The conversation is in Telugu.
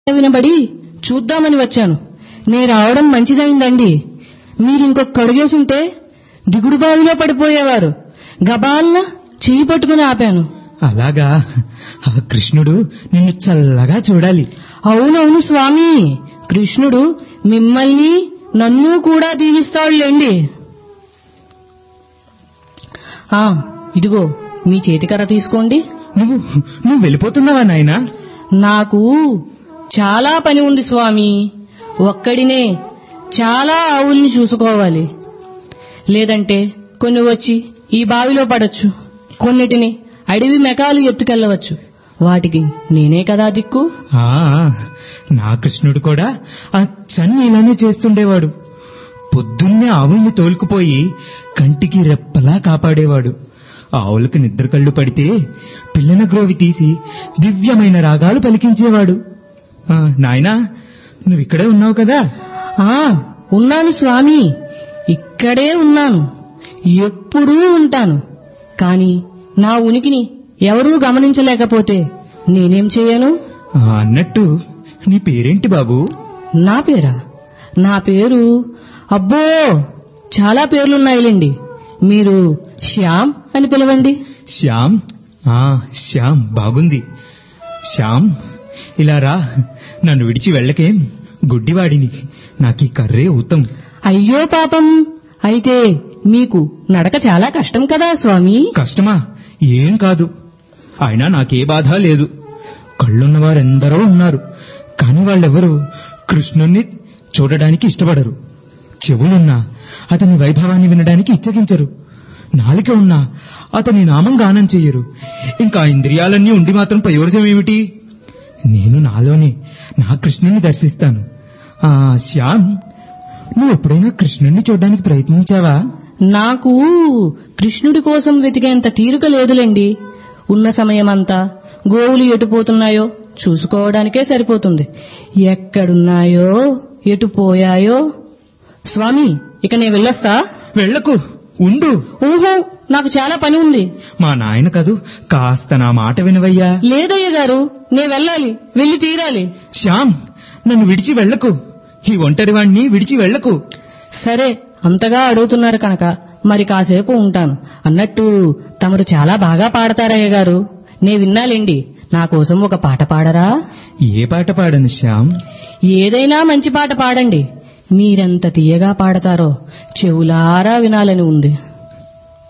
వినబడి చూద్దామని వచ్చాను నే రావడం మంచిదైందండి మీరింకొక కడుగేసుంటే దిగుడు బావిలో పడిపోయేవారు గబాల్న చెయ్యి పట్టుకుని ఆపాను అలాగా ఆ కృష్ణుడు నిన్ను చల్లగా చూడాలి అవునవును స్వామి కృష్ణుడు మిమ్మల్ని నన్ను కూడా దీవిస్తాడులేండి ఆ ఇదిగో మీ చేతికర్ర తీసుకోండి నువ్వు నువ్వు వెళ్ళిపోతున్నావా నాయనా నాకు చాలా పని ఉంది స్వామి ఒక్కడినే చాలా ఆవుల్ని చూసుకోవాలి లేదంటే కొన్ని వచ్చి ఈ బావిలో పడొచ్చు కొన్నిటిని అడవి మెకాలు ఎత్తుకెళ్లవచ్చు వాటికి నేనే కదా దిక్కు ఆ నా కృష్ణుడు కూడా అచ్చన్ని ఇలానే చేస్తుండేవాడు పొద్దున్నే ఆవుల్ని తోలుకుపోయి కంటికి రెప్పలా కాపాడేవాడు ఆవులకు నిద్ర కళ్ళు పడితే పిల్లన గ్రోవి తీసి దివ్యమైన రాగాలు పలికించేవాడు ఆ, నాయనా నువ్వు ఇక్కడే ఉన్నావు కదా ఆ ఉన్నాను స్వామి ఇక్కడే ఉన్నాను ఎప్పుడూ ఉంటాను కాని నా ఉనికిని ఎవరూ గమనించలేకపోతే నేనేం చేయను ఆ, అన్నట్టు నీ పేరేంటి బాబు నా పేరా నా పేరు అబ్బో చాలా పేర్లున్నాయిలేండి మీరు శ్యామ్ అని పిలవండి శ్యామ్ ఆ శ్యామ్ బాగుంది శ్యామ్ ఇలా రా నన్ను విడిచి వెళ్ళకేం గుడ్డివాడిని నాకీ కర్రే ఊతం అయ్యో పాపం అయితే మీకు నడక చాలా కష్టం కదా స్వామి కష్టమా ఏం కాదు అయినా నాకే బాధ లేదు కళ్ళున్న వారెందరో ఉన్నారు కాని వాళ్ళెవరూ కృష్ణుణ్ణి చూడడానికి ఇష్టపడరు చెవులున్నా అతని వైభవాన్ని వినడానికి ఇచ్చగించరు నాలిక ఉన్నా అతని నామం గానం చెయ్యరు ఇంకా ఇంద్రియాలన్నీ ఉండి మాత్రం ప్రయోజనం ఏమిటి నేను నాలోనే నా కృష్ణుని దర్శిస్తాను ఆ శ్యామ్ నువ్వు ఎప్పుడైనా కృష్ణుణ్ణి చూడడానికి ప్రయత్నించావా నాకు కృష్ణుడి కోసం వెతికేంత తీరిక లేదులేండి ఉన్న సమయమంతా గోవులు ఎటుపోతున్నాయో చూసుకోవడానికే సరిపోతుంది ఎక్కడున్నాయో ఎటు పోయాయో స్వామి ఇక నేను వెళ్ళొస్తా వెళ్ళకు ఉండు ఊహో నాకు చాలా పని ఉంది మా నాయన కదూ కాస్త నా మాట వినవయ్యా లేదయ్య గారు నే వెళ్ళాలి వెళ్ళి తీరాలి శ్యామ్ నన్ను విడిచి వెళ్ళకు ఈ ఒంటరి వాణ్ణి విడిచి వెళ్ళకు సరే అంతగా అడుగుతున్నారు కనుక మరి కాసేపు ఉంటాను అన్నట్టు తమరు చాలా బాగా పాడతారయ్య గారు నే విన్నాలేండి నా కోసం ఒక పాట పాడరా ఏ పాట పాడను శ్యామ్ ఏదైనా మంచి పాట పాడండి మీరెంత తీయగా పాడతారో చెవులారా వినాలని ఉంది